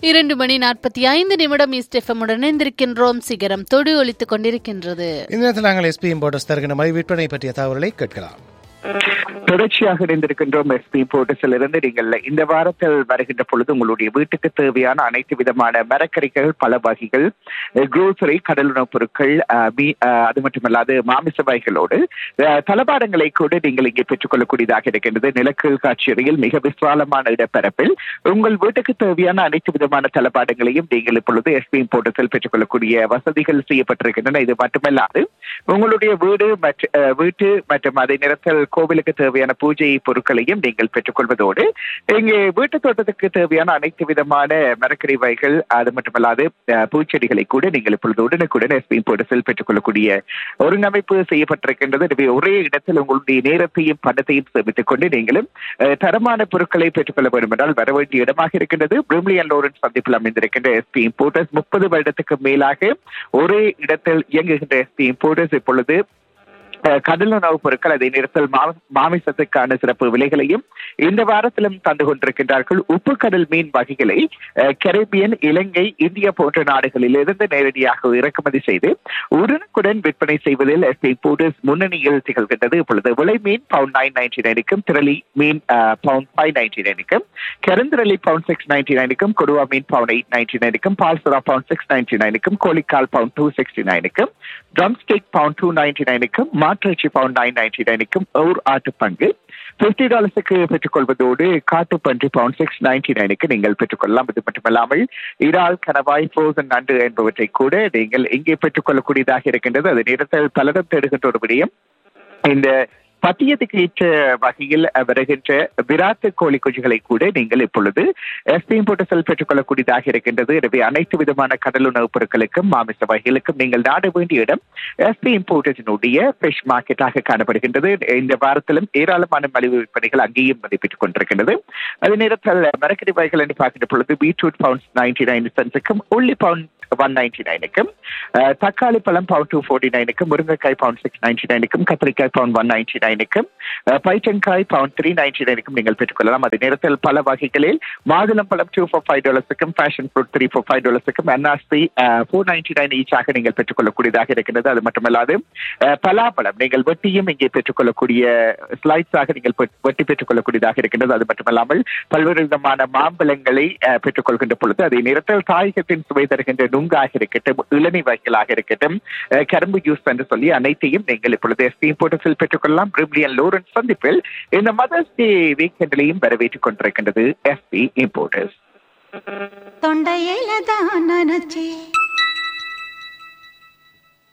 இரண்டு மணி நாற்பத்தி ஐந்து நிமிடம் ஈஸ்டெஃபமுடன் இணைந்திருக்கின்றோம் சிகரம் தொடு ஒலித்துக் கொண்டிருக்கின்றது இந்த நேரத்தில் நாங்கள் எஸ்பி இம்போர்ட்டர்ஸ் தருகின்ற மழை விற்பனை பற்றிய தகவல்களை கேட்கலாம் தொடர்ச்சியாக இணைந்திருக்கின்றோம் எஸ்பி போர்ட்டஸிலிருந்து நீங்கள் இந்த வாரத்தில் வருகின்ற பொழுது உங்களுடைய வீட்டுக்கு தேவையான அனைத்து விதமான மரக்கறிகள் பல வகைகள் குரோசரி கடலுணவுப் பொருட்கள் அஹ், மீ- அஹ், அது மட்டுமல்லாது மாமிச வகைகளோடு அஹ், தளபாடங்களை கூட நீங்கள் இங்கே பெற்றுக்கொள்ளக்கூடியதாக இருக்கின்றது நிலக்கீழ் காட்சியறையில் மிக விசாலமான இடப்பரப்பில் உங்கள் வீட்டுக்கு தேவையான அனைத்து விதமான தளபாடங்களையும் நீங்கள் இப்பொழுது எஸ்பி போர்ட்டஸில் பெற்றுக்கொள்ளக்கூடிய வசதிகள் செய்யப்பட்டிருக்கின்றன இது மட்டுமல்லாது உங்களுடைய வீடு மற்ற அஹ், வீட்டு மற்றும் அதே நேரத்தில் கோவிலுக்கு தேவையான பூஜை பொருட்களையும் நீங்கள் பெற்றுக்கொள்வதோடு இங்கே வீட்டு தோட்டத்துக்கு தேவையான அனைத்து விதமான மரக்கறி வகைகள் அது மட்டுமல்லாது அஹ், பூச்செடிகளை கூட நீங்கள் இப்பொழுது உடனுக்குடன் எஸ்பி போர்ட்டஸில் பெற்றுக்கொள்ளக்கூடிய ஒருங்கமைப்பு செய்யப்பட்டிருக்கின்றது எனவே ஒரே இடத்தில் உங்களுடைய நேரத்தையும் பணத்தையும் சேமித்துக் கொண்டு நீங்களும் அஹ், தரமான பொருட்களை பெற்றுக்கொள்ள வேண்டும் என்றால் வர வேண்டிய இடமாக இருக்கின்றது பிரிம்லி அண்ட் லோரன்ஸ் சந்திப்பில் அமைந்திருக்கின்ற எஸ்பி இம்போர்ட்டர்ஸ் முப்பது வருடத்துக்கு மேலாக ஒரே இடத்தில் இயங்குகின்ற எஸ்பி இம்போர்ட்டர்ஸ் இப்பொழுது அஹ், கடல் உணவுப் பொருட்கள் அதே நேரத்தில் மா- மாமிசத்துக்கான சிறப்பு விலைகளையும் இந்த வாரத்திலும் தந்து கொண்டிருக்கின்றார்கள் உப்பு கடல் மீன் வகைகளை அஹ், கரீபியன் இலங்கை இந்தியா போன்ற நாடுகளிலிருந்து நேரடியாக இறக்குமதி செய்து உடனுக்குடன் விற்பனை செய்வதில் எஸ்பி போர்டர்ஸ் முன்னணியில் திகழ்கின்றது இப்பொழுது விலை மீன் பவுண்ட் நைன் நைன்டி நைனுக்கும் திரளி மீன் பவுண்ட் ஃபைவ் நைன்டி நைனுக்கும் கருந்திரளி பவுண்ட் சிக்ஸ் நைன்டி நைனுக்கும் கொடுவா மீன் பவுண்ட் எயிட் நைன்டி நைனுக்கும் பால்சுரா பவுண்ட் சிக்ஸ் நைன்டி நைனுக்கும் கோழிக்கால் பவுண்ட் டூ சிக்ஸ்டி நைனுக்கும் drumstick pound two ninety நைனுக்கும் மாட்டிறைச்சி பவுண்ட் நைன் நைன்டி நைனுக்கும் ஒரு ஆட்டு பங்கு பிப்டி டாலர்ஸுக்கு பெற்றுக்கொள்வதோடு காட்டு பன்றி பவுண்ட் சிக்ஸ் நைன்டி நைனுக்கு நீங்கள் பெற்றுக்கொள்ளலாம் இது மட்டுமல்லாமல் இறால் கணவாய் ஃப்ரோசன் நண்டு என்பவற்றை கூட நீங்கள் இங்கே பெற்றுக்கொள்ளக்கூடியதாக இருக்கின்றது அது நேரத்தில் பலரும் தேடுகின்ற ஒரு விடயம் இந்த பத்தியத்துக்கு ஏற்ற வகையில் வருகின்ற விராத்து கோழி குஞ்சுகளை கூட நீங்கள் இப்பொழுது எஸ்பி போட்டு பெற்றுக்கொள்ளக்கூடியதாக இருக்கின்றது எனவே அனைத்து விதமான கடல் உணவுப் பொருட்களுக்கும் மாமிச வகைகளுக்கும் நீங்கள் நாட வேண்டிய இடம் எஸ்பி இம்போர்ட்டினுடைய ஃபிஷ் மார்க்கெட்டாக காணப்படுகின்றது இந்த வாரத்திலும் ஏராளமான மலிவு விற்பனைகள் அங்கேயும் மதிப்பிட்டுக் கொண்டிருக்கின்றது அதே நேரத்தில் மரக்கறி வகைகள் என்று பார்க்கின்ற பொழுது பீட்ரூட் பவுண்ட்ஸ் நைன்டி நைன் சென்ஸுக்கும் உள்ளி பவுண்ட் ஒன் நைன்டி நைனுக்கும் தக்காளி பழம் பவுண்ட் டூ ஃபோர்ட்டி நைனுக்கும் முருங்கைக்காய் பவுண்ட் சிக்ஸ் நைன்டி நைனுக்கும் கத்திரிக்காய் பவுண்ட் ஒன் நைன்டி நைனுக்கும் பைட்டன்காய் பவுண்ட் த்ரீ நைன்டி நைனுக்கும் நீங்கள் பெற்றுக்கொள்ளலாம் அதே நேரத்தில் பல வகைகளில் மாதுளம் பழம் டூ ஃபோர் ஃபைவ் டாலர்ஸுக்கும் passion fruit three four five டாலர்ஸுக்கும் என்ஆர்சி ஃபோர் நைன்டி நைன் ஈச்சாக நீங்கள் பெற்றுக்கொள்ளக்கூடியதாக இருக்கின்றது அது மட்டுமல்லாது அஹ், பலாப்பழம் நீங்கள் வெட்டியும் இங்கே பெற்றுக்கொள்ளக்கூடிய ஸ்லைட்ஸாக நீங்கள் பெ- வெட்டி பெற்றுக்கொள்ளக்கூடியதாக இருக்கின்றது அது மட்டுமல்லாமல் பல்வேறு விதமான மாம்பழங்களை அஹ், பெற்றுக்கொள்கின்ற பொழுது அதே நேரத்தில் தாயகத்தின் சுவை தருகின்ற நுங்காக இருக்கட்டும் இளநீ வகைகளாக இருக்கட்டும் அஹ், கரும்பு ஜூஸ் என்று சொல்லி அனைத்தையும் நீங்கள் இப்பொழுது எஸ்பி போட்டஸில் பெற்றுக்கொள்ளலாம் பிரிமிலியன் லோரன்ஸ் சந்திப்பில் இந்த மதர்ஸ் டே வீக்கெண்டிலையும் வரவேற்றுக் கொண்டிருக்கின்றது எஸ்பி இம்போர்ட்டர்ஸ் தொண்டையில தான் நினைச்சேன்